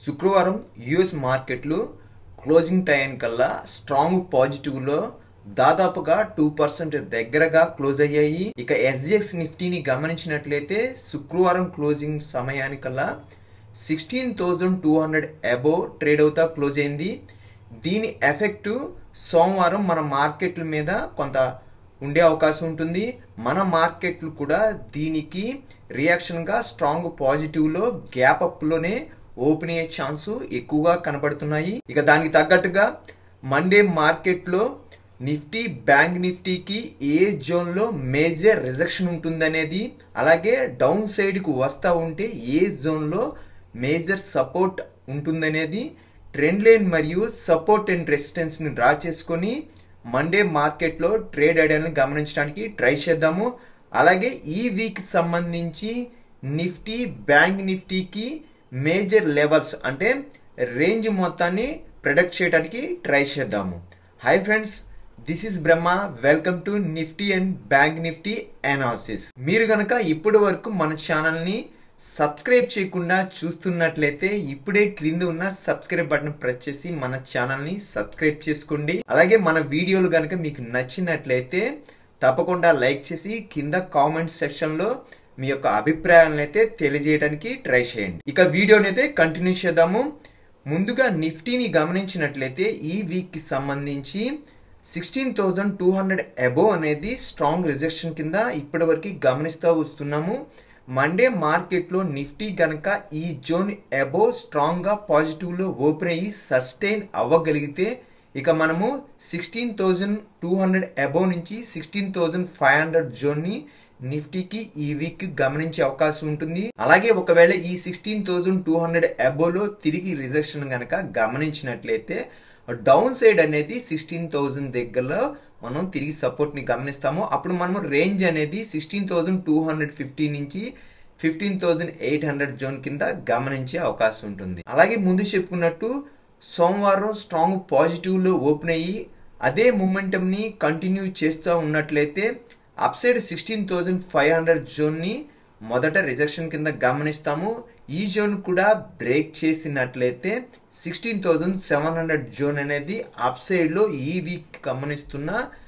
శుక్రవారం యుఎస్ మార్కెట్లు closing time కల్లా స్ట్రాంగ్ పాజిటివ్లో దాదాపుగా టూ పర్సెంట్ దగ్గరగా క్లోజ్ అయ్యాయి ఇక ఎస్జిఎక్స్ నిఫ్టీని గమనించినట్లయితే శుక్రవారం క్లోజింగ్ సమయానికల్లా sixteen thousand two hundred above trade అవుతా క్లోజ్ అయింది దీని ఎఫెక్ట్ సోమవారం మన మార్కెట్ల మీద కొంత ఉండే అవకాశం ఉంటుంది మన మార్కెట్లు కూడా దీనికి రియాక్షన్గా స్ట్రాంగ్ పాజిటివ్లో గ్యాప్ అప్లోనే ఓపెన్ అయ్యే ఛాన్స్ ఎక్కువగా కనబడుతున్నాయి ఇక దానికి తగ్గట్టుగా మండే మార్కెట్లో నిఫ్టీ బ్యాంక్ నిఫ్టీకి ఏ జోన్లో మేజర్ రిజెక్షన్ ఉంటుందనేది అలాగే డౌన్ సైడ్కు వస్తూ ఉంటే ఏ జోన్లో మేజర్ సపోర్ట్ ఉంటుందనేది ట్రెండ్ లైన్ మరియు సపోర్ట్ అండ్ రెసిస్టెన్స్ని డ్రా చేసుకొని మండే మార్కెట్లో ట్రేడ్ ఐడియాలను గమనించడానికి ట్రై చేద్దాము అలాగే ఈ వీక్ సంబంధించి నిఫ్టీ బ్యాంక్ నిఫ్టీకి మేజర్ లెవెల్స్ అంటే రేంజ్ మొత్తాన్ని ప్రొడక్ట్ చేయడానికి ట్రై చేద్దాము hi friends this is Brahma welcome to Nifty and bank Nifty analysis మీరు కనుక ఇప్పటి వరకు మన ఛానల్ని సబ్స్క్రైబ్ చేయకుండా చూస్తున్నట్లయితే ఇప్పుడే క్రింద ఉన్న సబ్స్క్రైబ్ బటన్ ప్రెస్ చేసి మన ఛానల్ని సబ్స్క్రైబ్ చేసుకోండి అలాగే మన వీడియోలు కనుక మీకు నచ్చినట్లయితే తప్పకుండా లైక్ చేసి కింద కామెంట్ సెక్షన్లో మీ యొక్క అభిప్రాయాలను అయితే తెలియజేయడానికి ట్రై చేయండి ఇక వీడియోని అయితే కంటిన్యూ చేద్దాము ముందుగా నిఫ్టీని గమనించినట్లయితే ఈ వీక్కి సంబంధించి sixteen thousand two hundred above అనేది స్ట్రాంగ్ రిజెక్షన్ కింద ఇప్పటివరకు గమనిస్తూ వస్తున్నాము మండే మార్కెట్లో నిఫ్టీ గనక ఈ జోన్ అబోవ్ స్ట్రాంగ్గా పాజిటివ్లో ఓపెన్ అయ్యి సస్టైన్ అవ్వగలిగితే ఇక మనము sixteen thousand two hundred above నుంచి సిక్స్టీన్ థౌజండ్ ఫైవ్ హండ్రెడ్ జోన్ని నిఫ్టీకి ఈ వీక్ గమనించే అవకాశం ఉంటుంది అలాగే ఒకవేళ ఈ సిక్స్టీన్ థౌజండ్ టూ హండ్రెడ్ అబోలో తిరిగి రిజెక్షన్ కనుక గమనించినట్లయితే డౌన్ సైడ్ అనేది సిక్స్టీన్ థౌజండ్ దగ్గరలో మనం తిరిగి సపోర్ట్ని గమనిస్తాము అప్పుడు మనము రేంజ్ అనేది sixteen thousand two hundred fifty నుంచి fifteen thousand eight hundred zone కింద గమనించే అవకాశం ఉంటుంది అలాగే ముందు చెప్పుకున్నట్టు సోమవారం స్ట్రాంగ్ పాజిటివ్లో ఓపెన్ అయ్యి అదే మూమెంటంని కంటిన్యూ చేస్తూ ఉన్నట్లయితే up side sixteen thousand five hundred జోన్ని మొదట రిజెక్షన్ కింద గమనిస్తాము ఈ జోన్ కూడా బ్రేక్ చేసినట్లయితే sixteen thousand seven hundred zone అనేది అప్ సైడ్లో ఈ వీక్ గమనిస్తున్న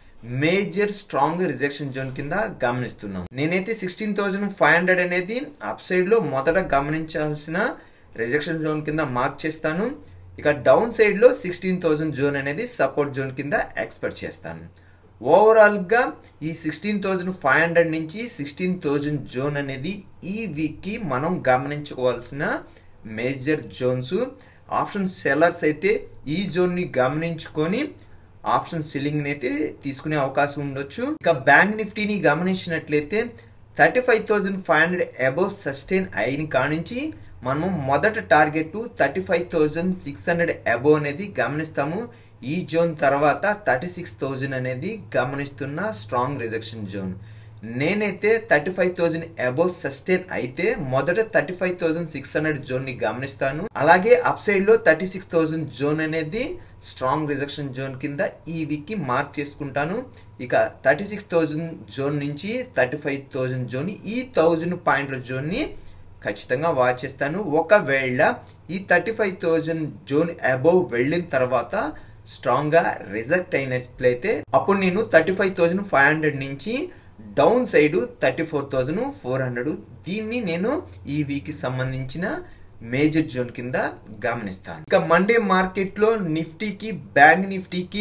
మేజర్ స్ట్రాంగ్ రిజెక్షన్ జోన్ కింద గమనిస్తున్నాం నేనైతే సిక్స్టీన్ థౌజండ్ ఫైవ్ హండ్రెడ్ అనేది అప్ సైడ్లో మొదట గమనించాల్సిన రిజెక్షన్ జోన్ కింద మార్క్ చేస్తాను ఇక డౌన్ సైడ్లో సిక్స్టీన్ థౌజండ్ జోన్ అనేది సపోర్ట్ జోన్ కింద ఎక్స్పెక్ట్ చేస్తాను ఓవరాల్గా ఈ సిక్స్టీన్ థౌజండ్ ఫైవ్ హండ్రెడ్ నుంచి సిక్స్టీన్ థౌజండ్ జోన్ అనేది ఈ వీక్కి మనం గమనించుకోవాల్సిన మేజర్ జోన్స్ ఆప్షన్ సెల్లర్స్ అయితే ఈ జోన్ని గమనించుకొని ఆప్షన్ సెల్లింగ్ అయితే తీసుకునే అవకాశం ఉండొచ్చు ఇక బ్యాంక్ నిఫ్టీని గమనించినట్లయితే thirty five thousand five hundred above sustain అయిన కానించి మనము మొదట target thirty five thousand six hundred above అనేది గమనిస్తాము ఈ జోన్ తర్వాత థర్టీ సిక్స్ థౌజండ్ అనేది గమనిస్తున్న స్ట్రాంగ్ రిజెక్షన్ జోన్ నేనైతే thirty five thousand above sustain అయితే మొదట thirty five thousand six hundred zone ని గమనిస్తాను అలాగే అప్ సైడ్ లో థర్టీ సిక్స్ థౌజండ్ జోన్ అనేది స్ట్రాంగ్ రిజెక్షన్ జోన్ కింద ఈ వీక్ కి మార్క్ చేసుకుంటాను ఇక థర్టీ సిక్స్ థౌజండ్ జోన్ నుంచి థర్టీ ఫైవ్ థౌజండ్ జోన్ ఈ థౌజండ్ పాయింట్ల జోన్ ని ఖచ్చితంగా వాచ్ చేస్తాను ఒకవేళ ఈ thirty five thousand zone above వెళ్ళిన తర్వాత స్ట్రాంగ్ గా రిజెక్ట్ అయినట్లయితే అప్పుడు నేను thirty five thousand five hundred నుంచి down side thirty four thousand four hundred దీన్ని నేను ఈ వీక్ సంబంధించిన మేజర్ జోన్ కింద గమనిస్తాను ఇక మండే మార్కెట్లో నిఫ్టీకి బ్యాంక్ నిఫ్టీకి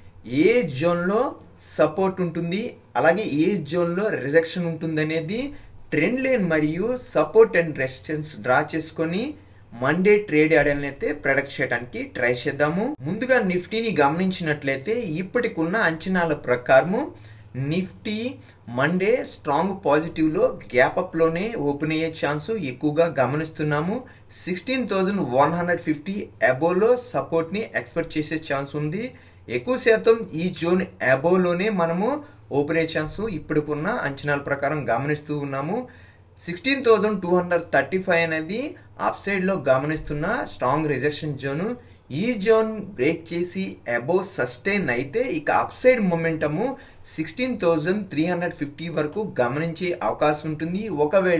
ఏ జోన్లో సపోర్ట్ ఉంటుంది అలాగే ఏ జోన్లో రిజెక్షన్ ఉంటుంది అనేది ట్రెండ్ లైన్ మరియు సపోర్ట్ అండ్ రెసిస్టెన్స్ డ్రా చేసుకొని మండే ట్రేడ్ ఆడాలని అయితే ప్రొడక్ట్ చేయడానికి ట్రై చేద్దాము ముందుగా నిఫ్టీని గమనించినట్లయితే ఇప్పటికున్న అంచనాల ప్రకారము నిఫ్టీ మండే స్ట్రాంగ్ పాజిటివ్లో గ్యాప్ అప్లోనే ఓపెన్ అయ్యే ఛాన్స్ ఎక్కువగా గమనిస్తున్నాము sixteen thousand one hundred fifty అబోలో సపోర్ట్ని ఎక్స్పెక్ట్ చేసే ఛాన్స్ ఉంది ఎక్కువ శాతం ఈ జోన్ అబోలోనే మనము ఓపెన్ అయ్యే ఛాన్స్ ఇప్పటికున్న అంచనాల ప్రకారం గమనిస్తూ ఉన్నాము sixteen thousand two hundred thirty five అనేది అప్ సైడ్లో గమనిస్తున్న స్ట్రాంగ్ రిజెక్షన్ జోను ఈ జోన్ బ్రేక్ చేసి అబోవ్ సస్టైన్ అయితే ఇక up side momentum sixteen thousand three hundred fifty వరకు గమనించే అవకాశం ఉంటుంది ఒకవేళ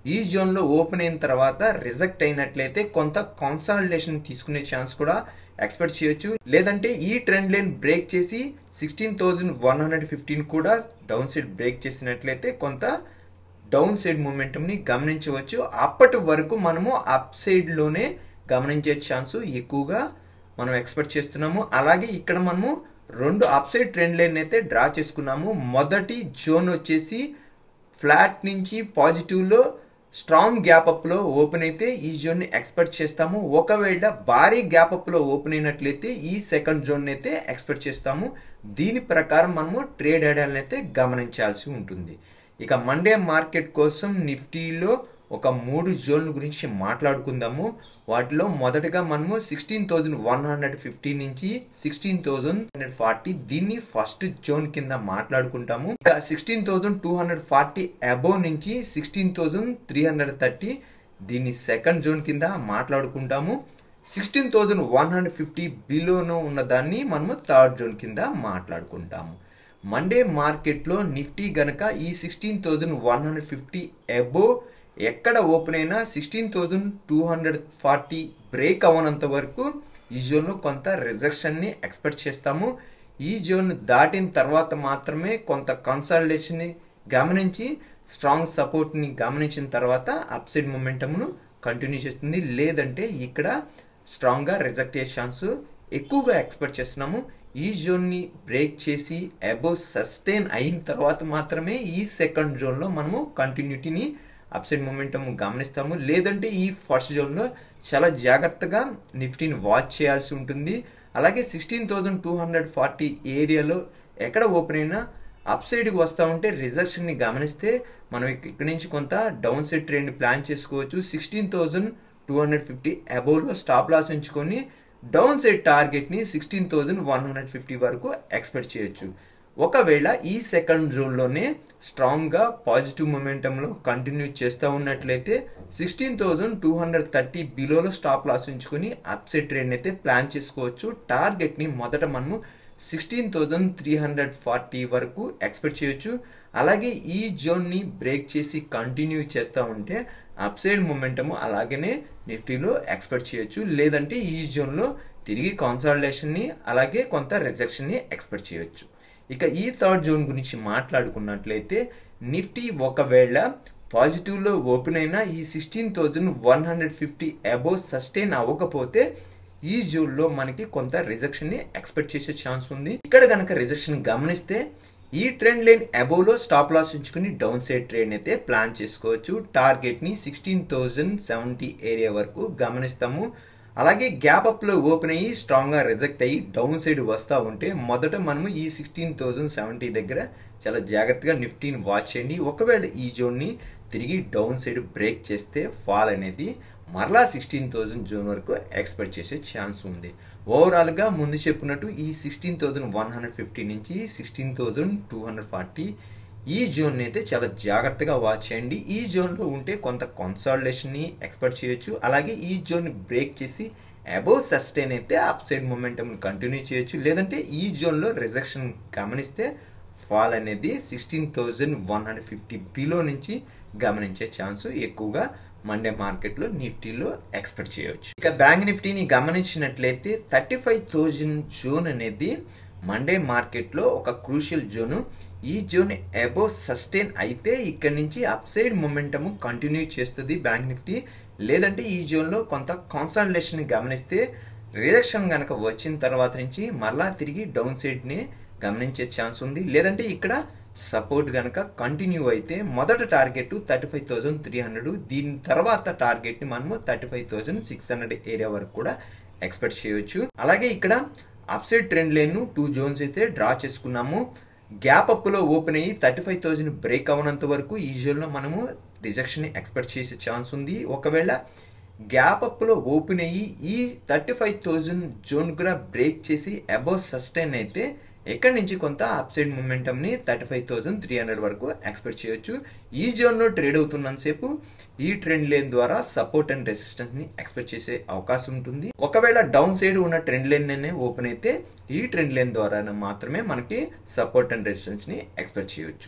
ఈ జోన్లో ఓపెన్ అయిన తర్వాత రిజెక్ట్ అయినట్లయితే కొంత కాన్సాలిడేషన్ తీసుకునే ఛాన్స్ కూడా ఎక్స్పెక్ట్ చేయొచ్చు లేదంటే ఈ ట్రెండ్ లైన్ బ్రేక్ చేసి sixteen thousand one hundred fifteen కూడా డౌన్ సైడ్ బ్రేక్ చేసినట్లయితే కొంత డౌన్ సైడ్ మూమెంటంని గమనించవచ్చు అప్పటి వరకు మనము అప్ సైడ్లోనే గమనించే ఛాన్స్ ఎక్కువగా మనం ఎక్స్పెక్ట్ చేస్తున్నాము అలాగే ఇక్కడ మనము రెండు అప్ సైడ్ ట్రెండ్ లైన్ అయితే డ్రా చేసుకున్నాము మొదటి జోన్ వచ్చేసి ఫ్లాట్ నుంచి పాజిటివ్లో స్ట్రాంగ్ గ్యాప్ అప్లో ఓపెన్ అయితే ఈ జోన్ని ఎక్స్పెక్ట్ చేస్తాము ఒకవేళ భారీ గ్యాప్ అప్లో ఓపెన్ అయినట్లయితే ఈ సెకండ్ జోన్ అయితే ఎక్స్పెక్ట్ చేస్తాము దీని ప్రకారం మనము ట్రేడ్ ఐడియాలను అయితే గమనించాల్సి ఉంటుంది ఇక మండే మార్కెట్ కోసం నిఫ్టీలో ఒక మూడు జోన్ల గురించి మాట్లాడుకుందాము వాటిలో మొదటగా మనము sixteen thousand one hundred fifty నుంచి సిక్స్టీన్ థౌజండ్ హండ్రెడ్ ఫార్టీ దీన్ని ఫస్ట్ జోన్ కింద మాట్లాడుకుంటాము ఇక sixteen thousand two hundred forty above నుంచి sixteen thousand three hundred thirty దీన్ని సెకండ్ జోన్ కింద మాట్లాడుకుంటాము sixteen thousand one hundred fifty బిలోను ఉన్న దాన్ని మనము థర్డ్ జోన్ కింద మాట్లాడుకుంటాము మండే మార్కెట్లో నిఫ్టీ గనక ఈ sixteen thousand one hundred fifty above ఎక్కడ ఓపెన్ అయినా sixteen thousand two hundred forty break అవనంత వరకు ఈ జోన్లో కొంత రిజెక్షన్ని ఎక్స్పెక్ట్ చేస్తాము ఈ జోన్ దాటిన తర్వాత మాత్రమే కొంత కన్సాలిడేషన్ని గమనించి స్ట్రాంగ్ సపోర్ట్ని గమనించిన తర్వాత అప్సైడ్ మొమెంటమ్ను కంటిన్యూ చేస్తుంది లేదంటే ఇక్కడ స్ట్రాంగ్గా రిజెక్ట్ అయ్యే ఛాన్స్ ఎక్కువగా ఎక్స్పెక్ట్ చేస్తున్నాము ఈ జోన్ని బ్రేక్ చేసి అబోవ్ సస్టైన్ అయిన తర్వాత మాత్రమే ఈ సెకండ్ జోన్లో మనము కంటిన్యూటీని అప్సైడ్ మూమెంటం గమనిస్తాము లేదంటే ఈ ఫస్ట్ జోన్లో చాలా జాగ్రత్తగా నిఫ్టీని వాచ్ చేయాల్సి ఉంటుంది అలాగే sixteen thousand two hundred forty ఏరియాలో ఎక్కడ ఓపెన్ అయినా అప్ సైడ్కి వస్తూ ఉంటే రిజెక్షన్ని గమనిస్తే మనం ఇక్కడి నుంచి కొంత డౌన్ సైడ్ ట్రెండ్ ప్లాన్ చేసుకోవచ్చు sixteen thousand two hundred fifty అబోవ్లో స్టాప్ లాస్ ఉంచుకొని డౌన్ సైడ్ టార్గెట్ని sixteen thousand one hundred fifty వరకు ఎక్స్పెక్ట్ చేయొచ్చు ఒకవేళ ఈ సెకండ్ జోన్లోనే స్ట్రాంగ్గా పాజిటివ్ మొమెంటంలో కంటిన్యూ చేస్తూ ఉన్నట్లయితే sixteen thousand two hundred thirty బిలోలో స్టాప్ లాస్ ఉంచుకొని అప్సైడ్ ట్రెండ్ అయితే ప్లాన్ చేసుకోవచ్చు టార్గెట్ని మొదట మనము sixteen thousand three hundred forty వరకు ఎక్స్పెక్ట్ చేయొచ్చు అలాగే ఈ జోన్ని బ్రేక్ చేసి కంటిన్యూ చేస్తూ ఉంటే అప్సైడ్ మొమెంటము అలాగనే నిఫ్టీలో ఎక్స్పెక్ట్ చేయొచ్చు లేదంటే ఈ జోన్లో తిరిగి కాన్సాలిడేషన్ని అలాగే కొంత రిజెక్షన్ని ఎక్స్పెక్ట్ చేయొచ్చు ఇక ఈ థర్డ్ జోన్ గురించి మాట్లాడుకున్నట్లయితే నిఫ్టీ ఒకవేళ పాజిటివ్లో ఓపెన్ అయినా ఈ sixteen thousand one hundred fifty above sustain అవ్వకపోతే ఈ జోన్లో మనకి కొంత రిజెక్షన్ని ఎక్స్పెక్ట్ చేసే ఛాన్స్ ఉంది ఇక్కడ కనుక రిజెక్షన్ గమనిస్తే ఈ ట్రెండ్ లైన్ అబోవ్లో స్టాప్ లాస్ ఉంచుకుని డౌన్ సైడ్ ట్రేడ్ అయితే ప్లాన్ చేసుకోవచ్చు టార్గెట్ని సిక్స్టీన్ థౌజండ్ సెవెంటీ ఏరియా వరకు గమనిస్తాము అలాగే గ్యాప్ అప్లో ఓపెన్ అయ్యి స్ట్రాంగ్గా రిజెక్ట్ అయ్యి డౌన్ సైడ్ వస్తూ ఉంటే మొదట మనము ఈ సిక్స్టీన్ థౌజండ్ సెవెంటీ దగ్గర చాలా జాగ్రత్తగా నిఫ్టీని వాచ్ చేయండి ఒకవేళ ఈ జోన్ని తిరిగి డౌన్ సైడ్ బ్రేక్ చేస్తే ఫాల్ అనేది మరలా సిక్స్టీన్ థౌజండ్ జోన్ వరకు ఎక్స్పెక్ట్ చేసే ఛాన్స్ ఉంది ఓవరాల్గా ముందు చెప్పినట్టు ఈ sixteen thousand one hundred fifty నుంచి sixteen thousand two hundred forty ఈ జోన్ అయితే చాలా జాగ్రత్తగా వాచ్ చేయండి ఈ జోన్లో ఉంటే కొంత కన్సాలిడేషన్ని ఎక్స్పెక్ట్ చేయొచ్చు అలాగే ఈ జోన్ బ్రేక్ చేసి అబోవ్ సస్టైన్ అయితే అప్ సైడ్ మొమెంటం కంటిన్యూ చేయొచ్చు లేదంటే ఈ జోన్లో రిజెక్షన్ గమనిస్తే ఫాల్ అనేది sixteen thousand one hundred fifty below నుంచి గమనించే ఛాన్స్ ఎక్కువగా మండే మార్కెట్లో నిఫ్టీలో ఎక్స్పెక్ట్ చేయవచ్చు ఇక బ్యాంక్ నిఫ్టీని గమనించినట్లయితే థర్టీ ఫైవ్ థౌజండ్ జోన్ అనేది మండే మార్కెట్లో ఒక క్రూషియల్ జోను ఈ జోన్ అబోవ్ సస్టైన్ అయితే ఇక్కడ నుంచి అప్ సైడ్ మొమెంటము కంటిన్యూ చేస్తుంది బ్యాంక్ నిఫ్టీ లేదంటే ఈ జోన్లో కొంత కాన్సల్టేషన్ గమనిస్తే రిడక్షన్ కనుక వచ్చిన తర్వాత నుంచి మరలా తిరిగి డౌన్ సైడ్ని గమనించే ఛాన్స్ ఉంది లేదంటే ఇక్కడ సపోర్ట్ కనుక కంటిన్యూ అయితే మొదట target thirty five thousand three hundred దీని తర్వాత టార్గెట్ని మనము thirty five thousand six hundred area వరకు కూడా ఎక్స్పెక్ట్ చేయొచ్చు అలాగే ఇక్కడ upside trend line two zones అయితే డ్రా చేసుకున్నాము గ్యాప్ అప్లో ఓపెన్ అయ్యి థర్టీ ఫైవ్ థౌజండ్ బ్రేక్ అవనంత వరకు ఈ జోన్లో మనము రిజెక్షన్ ఎక్స్పెక్ట్ చేసే ఛాన్స్ ఉంది ఒకవేళ గ్యాప్ అప్లో ఓపెన్ అయ్యి ఈ థర్టీ ఫైవ్ థౌజండ్ జోన్ కూడా బ్రేక్ చేసి అబౌవ్ సస్టైన్ అయితే ఎక్కడి నుంచి కొంత అప్సైడ్ మూమెంటమ్ని thirty five thousand three hundred వరకు ఎక్స్పెక్ట్ చేయొచ్చు ఈ జోన్లో ట్రేడ్ అవుతున్నంతసేపు ఈ ట్రెండ్ లైన్ ద్వారా సపోర్ట్ అండ్ రెసిస్టెన్స్ ని ఎక్స్పెక్ట్ చేసే అవకాశం ఉంటుంది ఒకవేళ డౌన్ సైడ్ ఉన్న ట్రెండ్ లైన్ అనే ఓపెన్ అయితే ఈ ట్రెండ్ లైన్ ద్వారా మాత్రమే మనకి సపోర్ట్ అండ్ రెసిస్టెన్స్ ని ఎక్స్పెక్ట్ చేయొచ్చు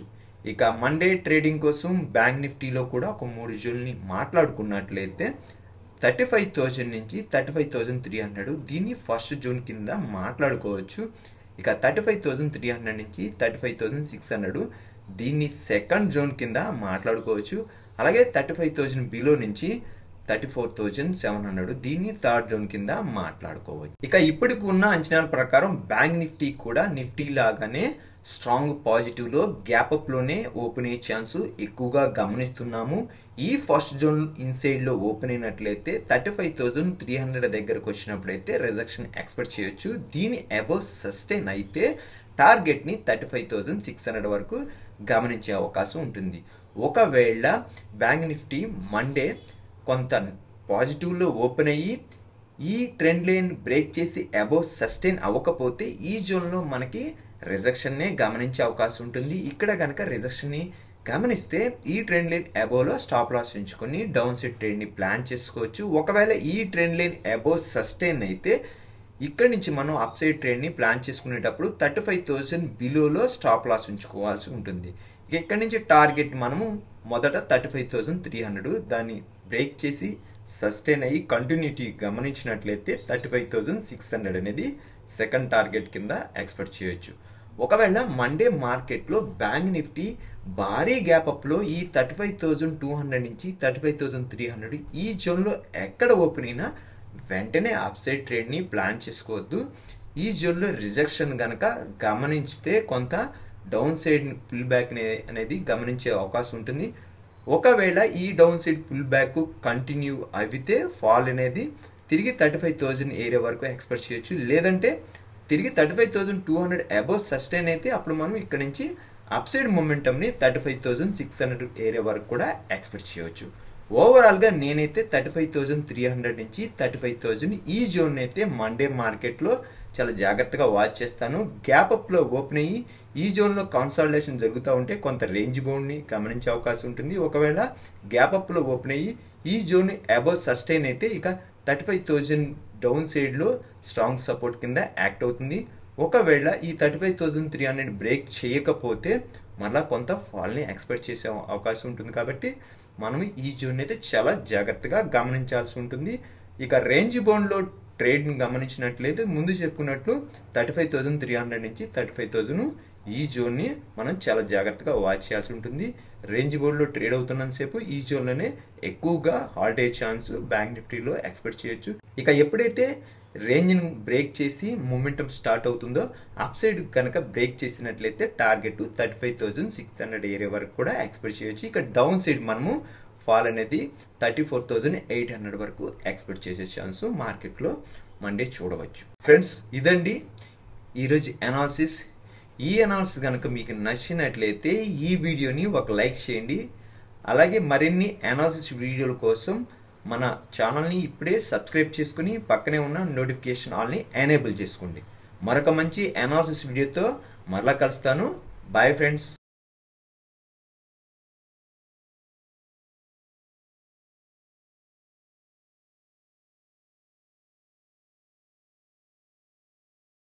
ఇక మండే ట్రేడింగ్ కోసం బ్యాంక్ నిఫ్టీలో కూడా ఒక మూడు జోన్ని మాట్లాడుకున్నట్లయితే థర్టీ ఫైవ్ థౌజండ్ నుంచి thirty five thousand three hundred దీన్ని ఫస్ట్ జోన్ కింద మాట్లాడుకోవచ్చు ఇక thirty five thousand three hundred నుంచి thirty five thousand six hundred దీన్ని సెకండ్ జోన్ కింద మాట్లాడుకోవచ్చు అలాగే థర్టీ ఫైవ్ థౌజండ్ బిలో నుంచి thirty four thousand seven hundred దీన్ని థర్డ్ జోన్ కింద మాట్లాడుకోవచ్చు ఇక ఇప్పటికి ఉన్న అంచనాల ప్రకారం బ్యాంక్ నిఫ్టీ కూడా నిఫ్టీ లాగానే స్ట్రాంగ్ పాజిటివ్ లో గ్యాప్ అప్ లోనే ఓపెన్ అయ్యే ఛాన్స్ ఎక్కువగా గమనిస్తున్నాము ఈ ఫస్ట్ జోన్ ఇన్సైడ్ లో ఓపెన్ అయినట్లయితే thirty five thousand three hundred దగ్గరకు వచ్చినప్పుడైతే రిజక్షన్ ఎక్స్పెక్ట్ చేయొచ్చు దీని అబౌవ్ సస్టైన్ అయితే టార్గెట్ ని thirty five thousand six hundred వరకు గమనించే అవకాశం ఉంటుంది ఒకవేళ బ్యాంక్ నిఫ్టీ మండే కొంత పాజిటివ్లో ఓపెన్ అయ్యి ఈ ట్రెండ్ లైన్ బ్రేక్ చేసి అబౌవ్ సస్టైన్ అవ్వకపోతే ఈ జోన్లో మనకి రిజెక్షన్నే గమనించే అవకాశం ఉంటుంది ఇక్కడ కనుక రిజెక్షన్ని గమనిస్తే ఈ ట్రెండ్ లైన్ అబోవ్లో స్టాప్ లాస్ ఉంచుకొని డౌన్ సైడ్ ట్రెండ్ని ప్లాన్ చేసుకోవచ్చు ఒకవేళ ఈ ట్రెండ్ లైన్ అబోవ్ సస్టైన్ అయితే ఇక్కడ నుంచి మనం అప్ సైడ్ ట్రెండ్ని ప్లాన్ చేసుకునేటప్పుడు థర్టీ ఫైవ్ థౌసండ్ బిలోలో స్టాప్ లాస్ ఉంచుకోవాల్సి ఉంటుంది ఇక ఇక్కడ నుంచి టార్గెట్ మనము మొదట thirty five thousand three hundred దాన్ని బ్రేక్ చేసి సస్టైన్ అయ్యి కంటిన్యూటీ గమనించినట్లయితే thirty five thousand six hundred అనేది సెకండ్ టార్గెట్ కింద ఎక్స్పెక్ట్ చేయొచ్చు ఒకవేళ మండే మార్కెట్లో బ్యాంక్ నిఫ్టీ భారీ గ్యాప్ అప్లో ఈ thirty five thousand two hundred నుంచి thirty five thousand three hundred ఈ జోన్లో ఎక్కడ ఓపెన్ అయినా వెంటనే అప్సైడ్ ట్రేడ్ని ప్లాన్ చేసుకోవద్దు ఈ జోన్లో రిజెక్షన్ కనుక గమనించితే కొంత డౌన్ సైడ్ పుల్ బ్యాక్ అనేది గమనించే అవకాశం ఉంటుంది ఒకవేళ ఈ down side pull back continue అవితే ఫాల్ అనేది తిరిగి థర్టీ ఫైవ్ థౌజండ్ ఏరియా వరకు ఎక్స్పెక్ట్ చేయొచ్చు లేదంటే తిరిగి thirty five thousand two hundred above sustain అయితే అప్పుడు మనం ఇక్కడ నుంచి అప్సైడ్ మొమెంటమ్ని thirty five thousand six hundred area వరకు కూడా ఎక్స్పెక్ట్ చేయొచ్చు ఓవరాల్గా నేనైతే thirty five thousand three hundred నుంచి థర్టీ ఫైవ్ థౌజండ్ ఈ జోన్ అయితే మండే మార్కెట్లో చాలా జాగ్రత్తగా వాచ్ చేస్తాను గ్యాప్ అప్లో ఓపెన్ అయ్యి ఈ జోన్లో కన్సాలిడేషన్ జరుగుతూ ఉంటే కొంత రేంజ్ బౌండ్ని గమనించే అవకాశం ఉంటుంది ఒకవేళ గ్యాప్ అప్లో ఓపెన్ అయ్యి ఈ జోన్ అబౌవ్ సస్టైన్ అయితే ఇక థర్టీ ఫైవ్ థౌజండ్ డౌన్ సైడ్లో స్ట్రాంగ్ సపోర్ట్ కింద యాక్ట్ అవుతుంది ఒకవేళ ఈ thirty five thousand three hundred break చేయకపోతే మళ్ళా కొంత ఫాల్ని ఎక్స్పెక్ట్ చేసే అవకాశం ఉంటుంది కాబట్టి మనం ఈ జోన్ అయితే చాలా జాగ్రత్తగా గమనించాల్సి ఉంటుంది ఇక రేంజ్ బౌండ్లో ట్రేడ్ని గమనించినట్లయితే ముందు చెప్పుకున్నట్లు thirty five thousand three hundred నుంచి థర్టీ ఫైవ్ థౌజండ్ ఈ జోన్ని మనం చాలా జాగ్రత్తగా వాచ్ చేయాల్సి ఉంటుంది రేంజ్ బోర్డ్లో ట్రేడ్ అవుతున్నంతసేపు ఈ జోన్లోనే ఎక్కువగా హాల్డే ఛాన్స్ బ్యాంక్ నిఫ్టీలో ఎక్స్పెక్ట్ చేయొచ్చు ఇక ఎప్పుడైతే రేంజ్ను బ్రేక్ చేసి మూమెంటం స్టార్ట్ అవుతుందో అప్ సైడ్ కనుక బ్రేక్ చేసినట్లయితే target thirty five thousand six hundred area వరకు కూడా ఎక్స్పెక్ట్ చేయొచ్చు ఇక డౌన్ సైడ్ మనము ఫాల్ అనేది thirty four thousand eight hundred వరకు ఎక్స్పెక్ట్ చేసే ఛాన్స్ మార్కెట్లో మండే చూడవచ్చు ఫ్రెండ్స్ ఇదండి ఈరోజు అనాలిసిస్ ఈ అనాలిసిస్ కనుక మీకు నచ్చినట్లయితే ఈ వీడియోని ఒక లైక్ చేయండి అలాగే మరిన్ని అనాలిసిస్ వీడియోల కోసం మన ఛానల్ని ఇప్పుడే సబ్స్క్రైబ్ చేసుకుని పక్కనే ఉన్న నోటిఫికేషన్ ఆల్ని ఎనేబుల్ చేసుకోండి మరొక మంచి అనాలిసిస్ వీడియోతో మరలా కలుస్తాను బాయ్ ఫ్రెండ్స్